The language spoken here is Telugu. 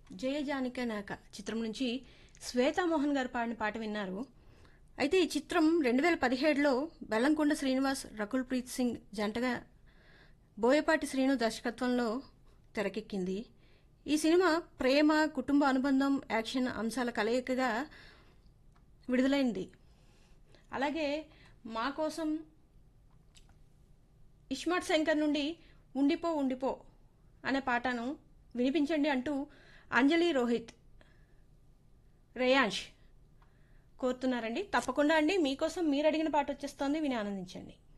జయ జానకనాక చిత్రం నుంచి శ్వేతామోహన్ గారు పాడిన పాట విన్నారు అయితే ఈ చిత్రం రెండు వేల పదిహేడులో బెల్లంకొండ శ్రీనివాస్ రకుల్ ప్రీత్ సింగ్ జంటగా బోయపాటి శ్రీను దర్శకత్వంలో తెరకెక్కింది ఈ సినిమా ప్రేమ కుటుంబ అనుబంధం యాక్షన్ అంశాల కలయికగా విడుదలైంది అలాగే మా కోసం ఇస్మార్ట్ శంకర్ నుండి ఉండిపో ఉండిపో అనే పాటను వినిపించండి అంటూ అంజలి రోహిత్ రేయాంష్ కోరుతున్నారండి తప్పకుండా అండి మీకోసం మీరు అడిగిన పాట వచ్చేస్తోంది విని ఆనందించండి